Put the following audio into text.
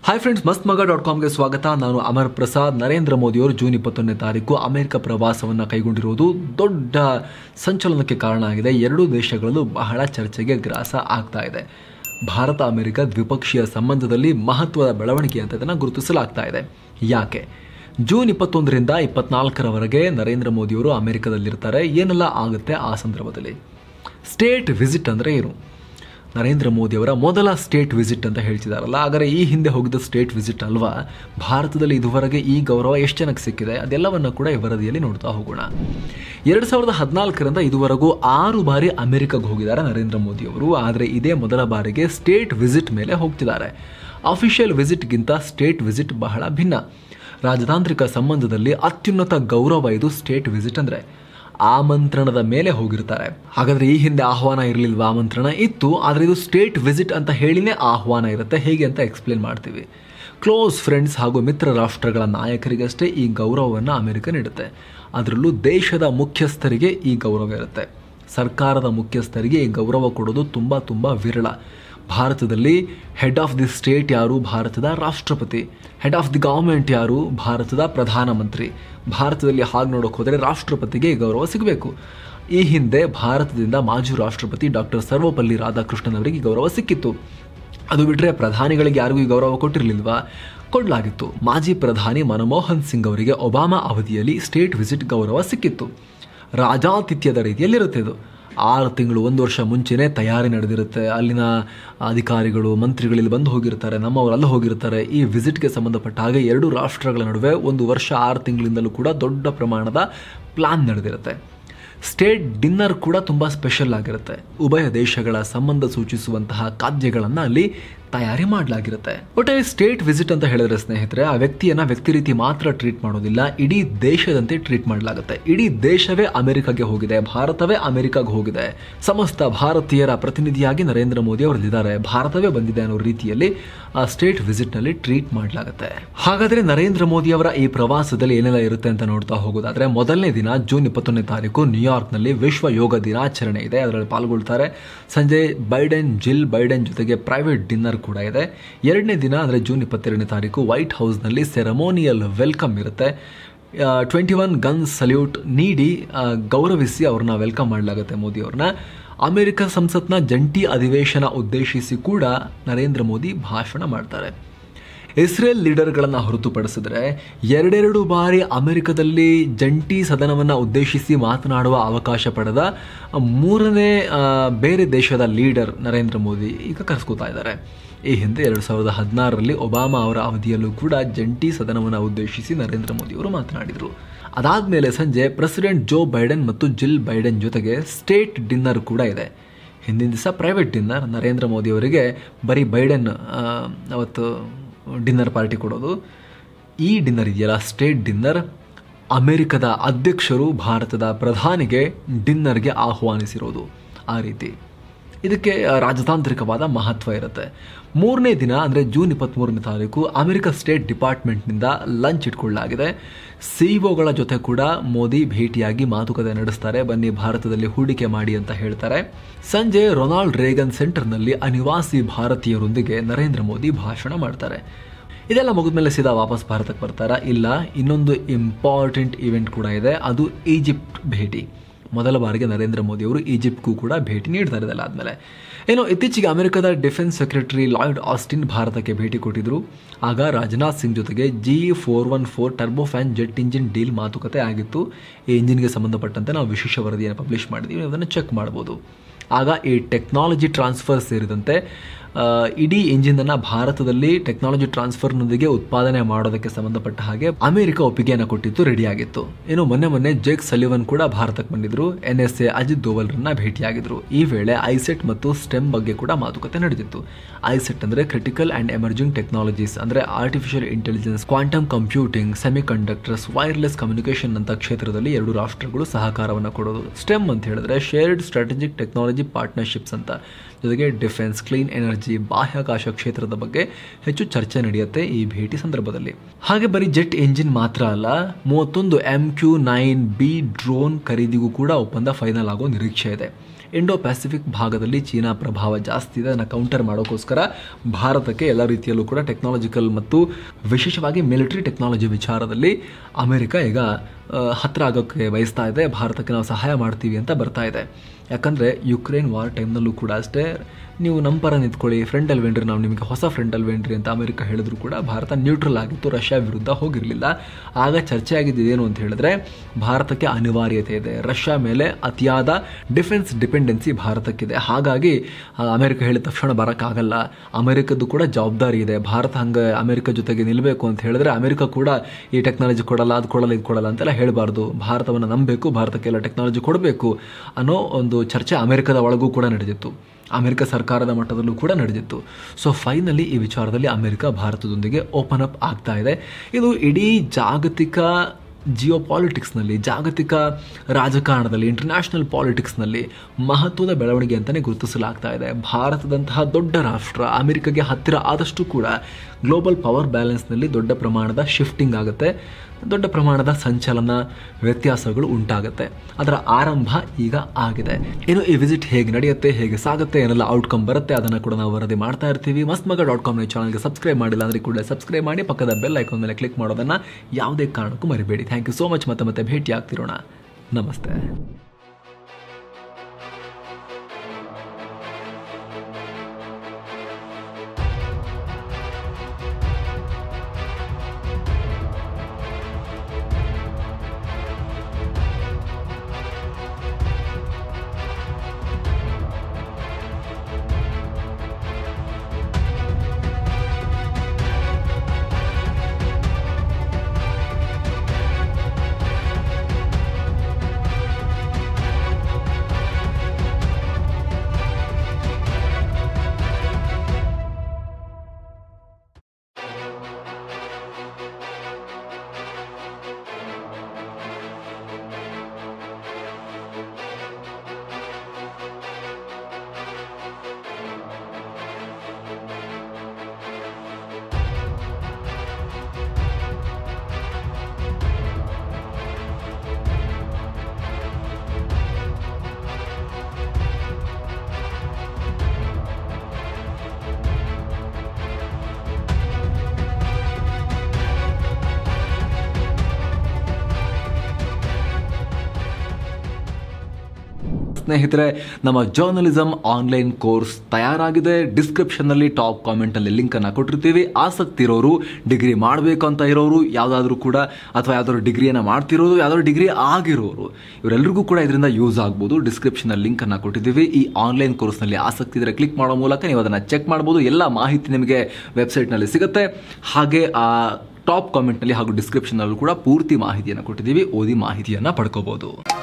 hi friends ಮಸ್ತ್ ಮಗ dot ಕಾಮ್ಗೆ ಸ್ವಾಗತ ನಾನು ಅಮರ್ ಪ್ರಸಾದ್ ನರೇಂದ್ರ ಮೋದಿಯವರು ಜೂನ್ ಇಪ್ಪತ್ತೊಂದನೇ ತಾರೀಕು ಅಮೆರಿಕ ಪ್ರವಾಸವನ್ನು ಕೈಗೊಂಡಿರುವುದು ದೊಡ್ಡ ಸಂಚಲನಕ್ಕೆ ಕಾರಣ ಆಗಿದೆ ಎರಡೂ ದೇಶಗಳಲ್ಲೂ ಬಹಳ ಚರ್ಚೆಗೆ ಗ್ರಾಸ ಆಗ್ತಾ ಇದೆ ಭಾರತ ಅಮೆರಿಕ ದ್ವಿಪಕ್ಷೀಯ ಸಂಬಂಧದಲ್ಲಿ ಮಹತ್ವದ ಬೆಳವಣಿಗೆ ಅಂತ ಇದನ್ನು ಗುರುತಿಸಲಾಗ್ತಾ ಇದೆ ಯಾಕೆ ಜೂನ್ ಇಪ್ಪತ್ತೊಂದರಿಂದ ಇಪ್ಪತ್ನಾಲ್ಕರವರೆಗೆ ನರೇಂದ್ರ ಮೋದಿಯವರು ಅಮೆರಿಕದಲ್ಲಿರ್ತಾರೆ ಏನೆಲ್ಲ ಆಗುತ್ತೆ ಆ ಸಂದರ್ಭದಲ್ಲಿ ಸ್ಟೇಟ್ ವಿಸಿಟ್ ಅಂದರೆ ಏನು ನರೇಂದ್ರ ಮೋದಿಯವರ ಮೊದಲ ಸ್ಟೇಟ್ ವಿಸಿಟ್ ಅಂತ ಹೇಳ್ತಿದಾರಲ್ಲ ಹಾಗಾದರೆ ಈ ಹಿಂದೆ ಹೋಗಿದ್ದ ಸ್ಟೇಟ್ ವಿಸಿಟ್ ಅಲ್ವಾ ಭಾರತದಲ್ಲಿ ಇದುವರೆಗೆ ಈ ಗೌರವ ಎಷ್ಟು ಜನಕ್ಕೆ ಸಿಕ್ಕಿದೆ ಅದೆಲ್ಲವನ್ನು ಕೂಡ ಈ ವರದಿಯಲ್ಲಿ ನೋಡ್ತಾ ಹೋಗೋಣ ಎರಡು ಸಾವಿರದ ಹದಿನಾಲ್ಕರಿಂದ ಇದುವರೆಗೂ ಆರು ಬಾರಿ ಅಮೆರಿಕಗೆ ಹೋಗಿದ್ದಾರೆ ನರೇಂದ್ರ ಮೋದಿಯವರು ಆದರೆ ಇದೇ ಮೊದಲ ಬಾರಿಗೆ ಸ್ಟೇಟ್ ವಿಸಿಟ್ ಮೇಲೆ ಹೋಗ್ತಿದ್ದಾರೆ ಅಫಿಷಿಯಲ್ ವಿಸಿಟ್ಗಿಂತ ಸ್ಟೇಟ್ ವಿಸಿಟ್ ಬಹಳ ಭಿನ್ನ ರಾಜತಾಂತ್ರಿಕ ಸಂಬಂಧದಲ್ಲಿ ಅತ್ಯುನ್ನತ ಗೌರವ ಇದು ಸ್ಟೇಟ್ ವಿಸಿಟ್ ಅಂದರೆ ಆಮಂತ್ರಣದ ಮೇಲೆ ಹೋಗಿರ್ತಾರೆ ಹಾಗಾದ್ರೆ ಈ ಹಿಂದೆ ಆಹ್ವಾನ ಇರಲಿಲ್ವಾ ಆಮಂತ್ರಣ ಇತ್ತು ಆದರೆ ಇದು ಸ್ಟೇಟ್ ವಿಸಿಟ್ ಅಂತ ಹೇಳಿನೇ ಆಹ್ವಾನ ಇರುತ್ತೆ ಹೇಗೆ ಅಂತ ಎಕ್ಸ್ಪ್ಲೇನ್ ಮಾಡ್ತೀವಿ ಕ್ಲೋಸ್ ಫ್ರೆಂಡ್ಸ್ ಹಾಗೂ ಮಿತ್ರ ರಾಷ್ಟ್ರಗಳ ನಾಯಕರಿಗಷ್ಟೇ ಈ ಗೌರವವನ್ನು ಅಮೆರಿಕ ನೀಡುತ್ತೆ ಅದರಲ್ಲೂ ದೇಶದ ಮುಖ್ಯಸ್ಥರಿಗೆ ಈ ಗೌರವ ಇರುತ್ತೆ ಸರ್ಕಾರದ ಮುಖ್ಯಸ್ಥರಿಗೆ ಈ ಗೌರವ ಕೊಡೋದು ತುಂಬ ತುಂಬ ವಿರಳ ಭಾರತದಲ್ಲಿ ಹೆಡ್ ಆಫ್ ದಿ ಸ್ಟೇಟ್ ಯಾರು ಭಾರತದ ರಾಷ್ಟ್ರಪತಿ ಹೆಡ್ ಆಫ್ ದಿ ಗವರ್ಮೆಂಟ್ ಯಾರು ಭಾರತದ ಪ್ರಧಾನಮಂತ್ರಿ ಭಾರತದಲ್ಲಿ ಹಾಗೆ ನೋಡೋಕೆ ಹೋದರೆ ರಾಷ್ಟ್ರಪತಿಗೆ ಈ ಗೌರವ ಸಿಗಬೇಕು ಈ ಹಿಂದೆ ಭಾರತದಿಂದ ಮಾಜಿ ರಾಷ್ಟ್ರಪತಿ ಡಾಕ್ಟರ್ ಸರ್ವಪಲ್ಲಿ ರಾಧಾಕೃಷ್ಣನ್ ಅವರಿಗೆ ಈ ಗೌರವ ಸಿಕ್ಕಿತ್ತು ಅದು ಬಿಟ್ಟರೆ ಪ್ರಧಾನಿಗಳಿಗೆ ಯಾರಿಗೂ ಈ ಗೌರವ ಕೊಟ್ಟಿರಲಿಲ್ವಾ ಕೊಡಲಾಗಿತ್ತು ಮಾಜಿ ಪ್ರಧಾನಿ ಮನಮೋಹನ್ ಸಿಂಗ್ ಅವರಿಗೆ ಒಬಾಮಾ ಅವಧಿಯಲ್ಲಿ ಸ್ಟೇಟ್ ವಿಸಿಟ್ ಗೌರವ ಸಿಕ್ಕಿತ್ತು ರಾಜಾತಿಥ್ಯದ ರೀತಿಯಲ್ಲಿರುತ್ತೆ ಇದು ಆರು ತಿಂಗಳು ಒಂದು ವರ್ಷ ಮುಂಚೆನೇ ತಯಾರಿ ನಡೆದಿರುತ್ತೆ ಅಲ್ಲಿನ ಅಧಿಕಾರಿಗಳು ಮಂತ್ರಿಗಳಲ್ಲಿ ಬಂದು ಹೋಗಿರ್ತಾರೆ ನಮ್ಮವರು ಅಲ್ಲಿ ಹೋಗಿರ್ತಾರೆ ಈ ವಿಸಿಟ್ಗೆ ಸಂಬಂಧಪಟ್ಟ ಹಾಗೆ ಎರಡು ರಾಷ್ಟ್ರಗಳ ನಡುವೆ ಒಂದು ವರ್ಷ ಆರು ತಿಂಗಳಿಂದಲೂ ಕೂಡ ದೊಡ್ಡ ಪ್ರಮಾಣದ ಪ್ಲಾನ್ ನಡೆದಿರುತ್ತೆ ಸ್ಟೇಟ್ ಡಿನ್ನರ್ ಕೂಡ ತುಂಬ ಸ್ಪೆಷಲ್ ಆಗಿರುತ್ತೆ ಉಭಯ ದೇಶಗಳ ಸಂಬಂಧ ಸೂಚಿಸುವಂತಹ ಖಾದ್ಯಗಳನ್ನು ಅಲ್ಲಿ ತಯಾರಿ ಮಾಡಲಾಗಿರುತ್ತೆ ಒಟ್ಟಾರೆ ಸ್ಟೇಟ್ ವಿಸಿಟ್ ಅಂತ ಹೇಳಿದ್ರೆ ಸ್ನೇಹಿತರೆ ಆ ವ್ಯಕ್ತಿಯನ್ನ ವ್ಯಕ್ತಿ ರೀತಿ ಮಾತ್ರ ಟ್ರೀಟ್ ಮಾಡೋದಿಲ್ಲ ಇಡೀ ದೇಶದಂತೆ ಟ್ರೀಟ್ ಮಾಡಲಾಗುತ್ತೆ ಇಡೀ ದೇಶವೇ ಅಮೆರಿಕಾಗೆ ಹೋಗಿದೆ ಭಾರತವೇ ಅಮೆರಿಕಾಗೆ ಹೋಗಿದೆ ಸಮಸ್ತ ಭಾರತೀಯರ ಪ್ರತಿನಿಧಿಯಾಗಿ ನರೇಂದ್ರ ಮೋದಿ ಅವರಲ್ಲಿದ್ದಾರೆ ಭಾರತವೇ ಬಂದಿದೆ ಅನ್ನೋ ರೀತಿಯಲ್ಲಿ ಆ ಸ್ಟೇಟ್ ವಿಸಿಟ್ ನಲ್ಲಿ ಟ್ರೀಟ್ ಮಾಡಲಾಗುತ್ತೆ ಹಾಗಾದ್ರೆ ನರೇಂದ್ರ ಮೋದಿ ಅವರ ಈ ಪ್ರವಾಸದಲ್ಲಿ ಏನೆಲ್ಲ ಇರುತ್ತೆ ಅಂತ ನೋಡ್ತಾ ಹೋಗೋದಾದ್ರೆ ಮೊದಲನೇ ದಿನ ಜೂನ್ ಇಪ್ಪತ್ತೊಂದನೇ ತಾರೀಕು ನ್ಯೂಯಾರ್ಕ್ ನಲ್ಲಿ ವಿಶ್ವ ಯೋಗ ದಿನಾಚರಣೆ ಇದೆ ಅದರಲ್ಲಿ ಪಾಲ್ಗೊಳ್ತಾರೆ ಸಂಜೆ ಬೈಡೆನ್ ಜಿಲ್ ಬೈಡೆನ್ ಜೊತೆಗೆ ಪ್ರೈವೇಟ್ ಡಿನ್ನರ್ ಕೂಡ ಇದೆ ಎರಡನೇ ದಿನ ಅಂದರೆ ಜೂನ್ ಇಪ್ಪತ್ತೆರಡನೇ ತಾರೀಕು ವೈಟ್ ಹೌಸ್ನಲ್ಲಿ ಸೆರೆಮೋನಿಯಲ್ ವೆಲ್ಕಮ್ ಇರುತ್ತೆ ಟ್ವೆಂಟಿ ಒನ್ ಗನ್ ಸಲ್ಯೂಟ್ ನೀಡಿ ಆ, ಗೌರವಿಸಿ ಅವ್ರನ್ನ ವೆಲ್ಕಮ್ ಮಾಡಲಾಗುತ್ತೆ ಮೋದಿ ಅವ್ರನ್ನ ಅಮೆರಿಕ ಸಂಸತ್ನ ಜಂಟಿ ಅಧಿವೇಶನ ಉದ್ದೇಶಿಸಿ ಕೂಡ ನರೇಂದ್ರ ಮೋದಿ ಭಾಷಣ ಮಾಡ್ತಾರೆ ಇಸ್ರೇಲ್ ಲೀಡರ್ಗಳನ್ನು ಹೊರತುಪಡಿಸಿದ್ರೆ ಎರಡೆರಡು ಬಾರಿ ಅಮೆರಿಕದಲ್ಲಿ ಜಂಟಿ ಸದನವನ್ನು ಉದ್ದೇಶಿಸಿ ಮಾತನಾಡುವ ಅವಕಾಶ ಪಡೆದ ಮೂರನೇ ಆ, ಬೇರೆ ದೇಶದ ಲೀಡರ್ ನರೇಂದ್ರ ಮೋದಿ ಈಗ ಕರೆಸ್ಕೋತಾ ಇದ್ದಾರೆ ಈ ಹಿಂದೆ ಎರಡು ಸಾವಿರದ ಹದಿನಾರರಲ್ಲಿ ಒಬಾಮಾ ಅವರ ಅವಧಿಯಲ್ಲೂ ಕೂಡ ಜಂಟಿ ಸದನವನ್ನು ಉದ್ದೇಶಿಸಿ ನರೇಂದ್ರ ಮೋದಿ ಅವರು ಮಾತನಾಡಿದರು ಅದಾದಮೇಲೆ ಸಂಜೆ ಪ್ರೆಸಿಡೆಂಟ್ ಜೋ ಬೈಡೆನ್ ಮತ್ತು ಜಿಲ್ ಬೈಡೆನ್ ಜೊತೆಗೆ ಸ್ಟೇಟ್ ಡಿನ್ನರ್ ಕೂಡ ಇದೆ ಹಿಂದಿನ ದಿವಸ ಪ್ರೈವೇಟ್ ಡಿನ್ನರ್ ನರೇಂದ್ರ ಮೋದಿ ಅವರಿಗೆ ಬರೀ ಬೈಡೆನ್ ಆ, ಅವತ್ತು ಡಿನ್ನರ್ ಪಾರ್ಟಿ ಕೊಡೋದು ಈ ಡಿನ್ನರ್ ಇದೆಯಲ್ಲ ಸ್ಟೇಟ್ ಡಿನ್ನರ್ ಅಮೆರಿಕದ ಅಧ್ಯಕ್ಷರು ಭಾರತದ ಪ್ರಧಾನಿಗೆ ಡಿನ್ನರ್ಗೆ ಆಹ್ವಾನಿಸಿರೋದು ಆ ರೀತಿ ಇದಕ್ಕೆ ಆ, ರಾಜತಾಂತ್ರಿಕವಾದ ಮಹತ್ವ ಇರುತ್ತೆ ಮೂರನೇ ದಿನ ಅಂದರೆ ಜೂನ್ ಇಪ್ಪತ್ತ್ಮೂರನೇ ತಾರೀಕು ಅಮೆರಿಕ ಸ್ಟೇಟ್ ಡಿಪಾರ್ಟ್ಮೆಂಟ್ನಿಂದ ಲಂಚ್ ಇಟ್ಕೊಳ್ಳಲಾಗಿದೆ ಸಿಇಒಗಳ ಜೊತೆ ಕೂಡ ಮೋದಿ ಭೇಟಿಯಾಗಿ ಮಾತುಕತೆ ನಡೆಸ್ತಾರೆ ಬನ್ನಿ ಭಾರತದಲ್ಲಿ ಹೂಡಿಕೆ ಮಾಡಿ ಅಂತ ಹೇಳ್ತಾರೆ ಸಂಜೆ ರೊನಾಲ್ಡ್ ರೇಗನ್ ಸೆಂಟರ್ನಲ್ಲಿ ಅನಿವಾಸಿ ಭಾರತೀಯರೊಂದಿಗೆ ನರೇಂದ್ರ ಮೋದಿ ಭಾಷಣ ಮಾಡ್ತಾರೆ ಇದೆಲ್ಲ ಮುಗಿದ್ಮೇಲೆ ಸೀದಾ ವಾಪಸ್ ಭಾರತಕ್ಕೆ ಬರ್ತಾರಾ ಇಲ್ಲ ಇನ್ನೊಂದು ಇಂಪಾರ್ಟೆಂಟ್ ಇವೆಂಟ್ ಕೂಡ ಇದೆ ಅದು ಈಜಿಪ್ಟ್ ಭೇಟಿ ಮೊದಲ ಬಾರಿಗೆ ನರೇಂದ್ರ ಮೋದಿ ಅವರು ಈಜಿಪ್ಟ್ಗೂ ಕೂಡ ಭೇಟಿ ನೀಡ್ತಾರೆ ಇದೆಲ್ಲ ಆದಮೇಲೆ ಏನು ಇತ್ತೀಚೆಗೆ ಅಮೆರಿಕದ ಡಿಫೆನ್ಸ್ ಸೆಕ್ರೆಟರಿ ಲಾಯ್ಡ್ ಆಸ್ಟಿನ್ ಭಾರತಕ್ಕೆ ಭೇಟಿ ಕೊಟ್ಟಿದ್ರು ಆಗ ರಾಜನಾಥ್ ಸಿಂಗ್ ಜೊತೆಗೆ G four one four turbofan jet engine deal ಮಾತುಕತೆ ಆಗಿತ್ತು ಈ ಇಂಜಿನ್ಗೆ ಸಂಬಂಧಪಟ್ಟಂತೆ ನಾವು ವಿಶೇಷ ವರದಿಯನ್ನು ಪಬ್ಲಿಷ್ ಮಾಡಿದ್ದೀವಿ ನೀವು ಅದನ್ನು ಚೆಕ್ ಮಾಡ್ಬೋದು ಆಗ ಈ ಟೆಕ್ನಾಲಜಿ ಟ್ರಾನ್ಸ್ಫರ್ ಸೇರಿದಂತೆ ಆ, ಇಡೀ ಇಂಜಿನನ್ನು ಭಾರತದಲ್ಲಿ ಟೆಕ್ನಾಲಜಿ ಟ್ರಾನ್ಸ್ಫರ್ನೊಂದಿಗೆ ಉತ್ಪಾದನೆ ಮಾಡೋದಕ್ಕೆ ಸಂಬಂಧಪಟ್ಟ ಹಾಗೆ ಅಮೆರಿಕ ಒಪ್ಪಿಗೆಯನ್ನು ಕೊಟ್ಟಿತ್ತು ರೆಡಿಯಾಗಿತ್ತು ಇನ್ನು ಮೊನ್ನೆ ಮೊನ್ನೆ ಜೇಕ್ ಸಲಿವನ್ ಕೂಡ ಭಾರತಕ್ಕೆ ಬಂದಿದ್ರು ಎನ್ ಎಸ್ ಎ ಅಜಿತ್ ದೋವಲ್ರನ್ನ ಭೇಟಿಯಾಗಿದ್ರು ಈ ವೇಳೆ ಐಸೆಟ್ ಮತ್ತು ಸ್ಟೆಮ್ ಬಗ್ಗೆ ಕೂಡ ಮಾತುಕತೆ ನಡೆದಿತ್ತು ಐಸೆಟ್ ಅಂದ್ರೆ ಕ್ರಿಟಿಕಲ್ ಅಂಡ್ ಎಮರ್ಜಿಂಗ್ ಟೆಕ್ನಾಲಜೀಸ್ ಅಂದ್ರೆ artificial intelligence quantum computing semiconductors wireless communication ಅಂತ ಕ್ಷೇತ್ರದಲ್ಲಿ ಎರಡು ರಾಷ್ಟ್ರಗಳು ಸಹಕಾರವನ್ನು ಕೊಡೋದು ಸ್ಟೆಮ್ ಅಂತ ಹೇಳಿದ್ರೆ shared strategic technology technology partnerships ಅಂತ ಜೊತೆಗೆ ಡಿಫೆನ್ಸ್ ಕ್ಲೀನ್ ಎನರ್ಜಿ ಬಾಹ್ಯಾಕಾಶ ಕ್ಷೇತ್ರದ ಬಗ್ಗೆ ಹೆಚ್ಚು ಚರ್ಚೆ ನಡೆಯುತ್ತೆ ಈ ಭೇಟಿ ಸಂದರ್ಭದಲ್ಲಿ ಹಾಗೆ ಬರೀ ಜೆಟ್ ಎಂಜಿನ್ ಮಾತ್ರ ಅಲ್ಲ ಮೂವತ್ತೊಂದು M Q nine B drone ಖರೀದಿಗೂ ಕೂಡ ಒಪ್ಪಂದ ಫೈನಲ್ ಆಗೋ ನಿರೀಕ್ಷೆ ಇದೆ ಇಂಡೋ ಪ್ಯಾಸಿಫಿಕ್ ಭಾಗದಲ್ಲಿ ಚೀನಾ ಪ್ರಭಾವ ಜಾಸ್ತಿ ಇದೆ ಅದನ್ನು ಕೌಂಟರ್ ಮಾಡೋಕ್ಕೋಸ್ಕರ ಭಾರತಕ್ಕೆ ಎಲ್ಲ ರೀತಿಯಲ್ಲೂ ಕೂಡ ಟೆಕ್ನಾಲಜಿಕಲ್ ಮತ್ತು ವಿಶೇಷವಾಗಿ ಮಿಲಿಟರಿ ಟೆಕ್ನಾಲಜಿ ವಿಚಾರದಲ್ಲಿ ಅಮೆರಿಕ ಈಗ ಆ, ಹತ್ರ ಆಗೋಕ್ಕೆ ಬಯಸ್ತಾ ಇದೆ ಭಾರತಕ್ಕೆ ನಾವು ಸಹಾಯ ಮಾಡ್ತೀವಿ ಅಂತ ಬರ್ತಾ ಇದೆ ಯಾಕಂದರೆ ಯುಕ್ರೇನ್ ವಾರ್ ಟೈಮ್ನಲ್ಲೂ ಕೂಡ ಅಷ್ಟೇ ನೀವು ನಮ್ಮ ಪರ ನಿಂತ್ಕೊಳ್ಳಿ ಫ್ರೆಂಡ್ ಅಲ್ವೇನ್ರಿ ನಾವು ನಿಮಗೆ ಹೊಸ ಫ್ರೆಂಡ್ ಅಲ್ವೇನ್ರಿ ಅಂತ ಅಮೆರಿಕ ಹೇಳಿದ್ರು ಕೂಡ ಭಾರತ ನ್ಯೂಟ್ರಲ್ ಆಗಿತ್ತು ರಷ್ಯಾ ವಿರುದ್ಧ ಹೋಗಿರಲಿಲ್ಲ ಆಗ ಚರ್ಚೆ ಆಗಿದ್ದೇನು ಅಂತ ಹೇಳಿದ್ರೆ ಭಾರತಕ್ಕೆ ಅನಿವಾರ್ಯತೆ ಇದೆ ರಷ್ಯಾ ಮೇಲೆ ಅತಿಯಾದ ಡಿಫೆನ್ಸ್ ಡಿಪೆಂಡೆನ್ಸಿ ಭಾರತಕ್ಕಿದೆ ಹಾಗಾಗಿ ಆ, ಅಮೆರಿಕ ಹೇಳಿದ ತಕ್ಷಣ ಬರೋಕ್ಕಾಗಲ್ಲ ಅಮೆರಿಕದ್ದು ಕೂಡ ಜವಾಬ್ದಾರಿ ಇದೆ ಭಾರತ ಹಂಗೆ ಅಮೆರಿಕ ಜೊತೆಗೆ ನಿಲ್ಲಬೇಕು ಅಂತ ಹೇಳಿದ್ರೆ ಅಮೆರಿಕ ಕೂಡ ಈ ಟೆಕ್ನಾಲಜಿ ಕೊಡಲ್ಲ ಅದು ಕೊಡಲ್ಲ ಇದು ಕೊಡಲ್ಲ ಅಂತೆಲ್ಲ ಹೇಳಬಾರ್ದು ಭಾರತವನ್ನು ನಂಬಬೇಕು ಭಾರತಕ್ಕೆಲ್ಲ ಟೆಕ್ನಾಲಜಿ ಕೊಡಬೇಕು ಅನ್ನೋ ಒಂದು ಚರ್ಚೆ ಅಮೆರಿಕದ ಒಳಗೂ ಕೂಡ ನಡೆದಿತ್ತು ಅಮೆರಿಕ ಸರ್ಕಾರದ ಮಟ್ಟದಲ್ಲೂ ಕೂಡ ನಡೆದಿತ್ತು ಸೊ ಫೈನಲಿ ಈ ವಿಚಾರದಲ್ಲಿ ಅಮೆರಿಕ ಭಾರತದೊಂದಿಗೆ ಓಪನ್ ಅಪ್ ಆಗ್ತಾ ಇದೆ ಇದು ಇಡೀ ಜಾಗತಿಕ ಜಿಯೋ ಪಾಲಿಟಿಕ್ಸ್ನಲ್ಲಿ ಜಾಗತಿಕ ರಾಜಕಾರಣದಲ್ಲಿ ಇಂಟರ್ನ್ಯಾಷನಲ್ ಪಾಲಿಟಿಕ್ಸ್ನಲ್ಲಿ ಮಹತ್ವದ ಬೆಳವಣಿಗೆ ಅಂತಲೇ ಗುರುತಿಸಲಾಗ್ತಾ ಇದೆ ಭಾರತದಂತಹ ದೊಡ್ಡ ರಾಷ್ಟ್ರ ಅಮೆರಿಕಗೆ ಹತ್ತಿರ ಆದಷ್ಟು ಕೂಡ ಗ್ಲೋಬಲ್ ಪವರ್ ಬ್ಯಾಲೆನ್ಸ್ನಲ್ಲಿ ದೊಡ್ಡ ಪ್ರಮಾಣದ ಶಿಫ್ಟಿಂಗ್ ಆಗುತ್ತೆ ದೊಡ್ಡ ಪ್ರಮಾಣದ ಸಂಚಲನ ವ್ಯತ್ಯಾಸಗಳು ಉಂಟಾಗುತ್ತೆ ಅದರ ಆರಂಭ ಈಗ ಆಗಿದೆ ಇನ್ನು ಈ ವಿಸಿಟ್ ಹೇಗೆ ನಡೆಯುತ್ತೆ ಹೇಗೆ ಸಾಗುತ್ತೆ ಏನೆಲ್ಲ ಔಟ್ಕಮ್ ಬರುತ್ತೆ ಅದನ್ನು ಕೂಡ ನಾವು ವರದಿ ಮಾಡ್ತಾ ಇರ್ತೀವಿ ಮಸ್ತ್ ಮಗ ಡಾಟ್ ಕಾಮ್ನ ಚಾನಲ್ಗೆ ಸಬ್ಸ್ಕ್ರೈಬ್ ಮಾಡಿಲ್ಲ ಅಂದರೆ ಕೂಡ ಸಬ್ಸ್ಕ್ರೈಬ್ ಮಾಡಿ ಪಕ್ಕದ ಬೆಲ್ ಐಕಾನ್ ಮೇಲೆ ಕ್ಲಿಕ್ ಮಾಡೋದನ್ನು ಯಾವುದೇ ಕಾರಣಕ್ಕೂ ಮರಿಬೇಡಿ ಥ್ಯಾಂಕ್ ಯು ಸೋ ಮಚ್ ಮತ್ತೆ ಮತ್ತೆ ಭೇಟಿ ಆಗ್ತಿರೋಣ ನಮಸ್ತೆ ಸ್ನೇಹಿತರೆ ನಮ್ಮ ಜರ್ನಲಿಸಮ್ ಆನ್ಲೈನ್ ಕೋರ್ಸ್ ತಯಾರಾಗಿದೆ ಡಿಸ್ಕ್ರಿಪ್ಷನ್ನಲ್ಲಿ ಟಾಪ್ ಕಾಮೆಂಟಲ್ಲಿ ಲಿಂಕನ್ನು ಕೊಟ್ಟಿರ್ತೀವಿ ಆಸಕ್ತಿ ಇರೋರು ಡಿಗ್ರಿ ಮಾಡಬೇಕು ಅಂತ ಇರೋರು ಯಾವುದಾದ್ರೂ ಕೂಡ ಅಥವಾ ಯಾವ್ದಾದ್ರು ಡಿಗ್ರಿಯನ್ನು ಮಾಡ್ತಿರೋರು ಯಾವ್ದಾದ್ರು ಡಿಗ್ರಿ ಆಗಿರೋರು ಇವರೆಲ್ಲರಿಗೂ ಕೂಡ ಇದರಿಂದ ಯೂಸ್ ಆಗ್ಬೋದು ಡಿಸ್ಕ್ರಿಪ್ಷನಲ್ಲಿ ಲಿಂಕನ್ನು ಕೊಟ್ಟಿದ್ದೀವಿ ಈ ಆನ್ಲೈನ್ ಕೋರ್ಸ್ನಲ್ಲಿ ಆಸಕ್ತಿ ಇದ್ದರೆ ಕ್ಲಿಕ್ ಮಾಡೋ ಮೂಲಕ ನೀವು ಅದನ್ನು ಚೆಕ್ ಮಾಡ್ಬೋದು ಎಲ್ಲ ಮಾಹಿತಿ ನಿಮಗೆ ವೆಬ್ಸೈಟ್ನಲ್ಲಿ ಸಿಗುತ್ತೆ ಹಾಗೆ ಆ ಟಾಪ್ ಕಾಮೆಂಟ್ನಲ್ಲಿ ಹಾಗೂ ಡಿಸ್ಕ್ರಿಪ್ಷನ್ನಲ್ಲೂ ಕೂಡ ಪೂರ್ತಿ ಮಾಹಿತಿಯನ್ನು ಕೊಟ್ಟಿದ್ದೀವಿ ಓದಿ ಮಾಹಿತಿಯನ್ನು ಪಡ್ಕೋಬಹುದು